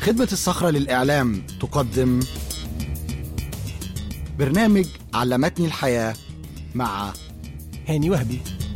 خدمة الصخرة للإعلام تقدم برنامج علمتني الحياة مع هاني وهبي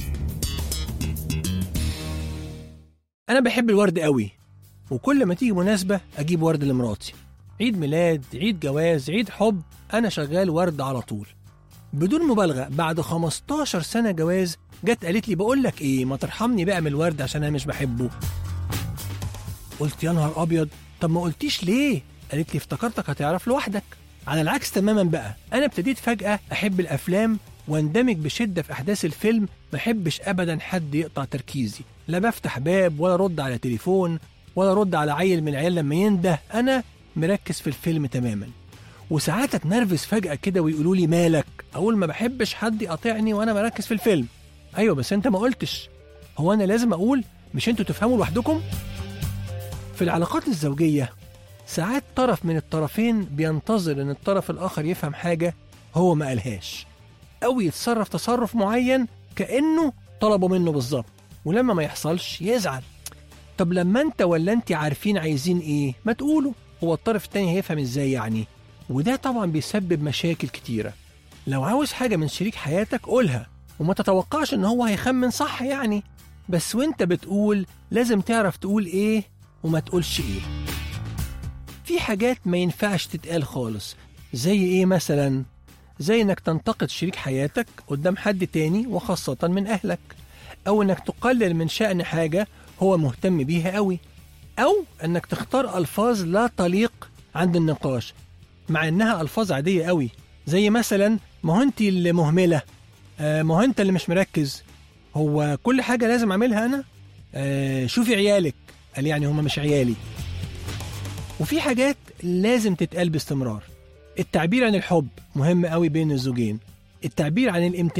أنا بحب الورد قوي وكل ما تيجي مناسبة أجيب ورد لمراتي عيد ميلاد عيد جواز عيد حب أنا شغال ورد على طول بدون مبالغة بعد 15 سنة جواز جت قالت لي بقول لك إيه ما ترحمني بقى من الورد عشان أنا مش بحبه قلت يا نهار أبيض طب ما قلتيش ليه قالت لي افتكرتك هتعرف لوحدك على العكس تماما بقى أنا ابتديت فجأة أحب الأفلام واندمج بشدة في أحداث الفيلم ما أحبش أبدا حد يقطع تركيزي لا بفتح باب ولا رد على تليفون ولا رد على عيل من العيال لما ينده أنا مركز في الفيلم تماما وساعات اتنرفز فجأة كده ويقولوا لي مالك أقول ما بحبش حد يقاطعني وأنا مركز في الفيلم أيوة بس أنت ما قلتش هو أنا لازم أقول مش أنتوا تفهموا لوحدكم في العلاقات الزوجية ساعات طرف من الطرفين بينتظر ان الطرف الاخر يفهم حاجة هو ما قالهاش او يتصرف تصرف معين كأنه طلبه منه بالظبط ولما ما يحصلش يزعل طب لما انت ولا انت عارفين عايزين ايه ما تقولوا هو الطرف التاني هيفهم ازاي يعني وده طبعا بيسبب مشاكل كتيرة لو عاوز حاجة من شريك حياتك قولها وما تتوقعش ان هو هيخمن صح يعني بس وانت بتقول لازم تعرف تقول ايه وما تقولش ايه في حاجات ما ينفعش تتقال خالص زي ايه مثلا زي انك تنتقد شريك حياتك قدام حد تاني وخاصة من اهلك او انك تقلل من شأن حاجة هو مهتم بيها قوي او انك تختار الفاظ لا تليق عند النقاش مع انها الفاظ عادية قوي زي مثلا ما هو انت اللي مهملة آه ما هو انت اللي مش مركز هو كل حاجة لازم اعملها انا آه شوفي عيالك قال يعني هما مش عيالي وفي حاجات لازم تتقال باستمرار التعبير عن الحب مهم قوي بين الزوجين التعبير عن الامتنان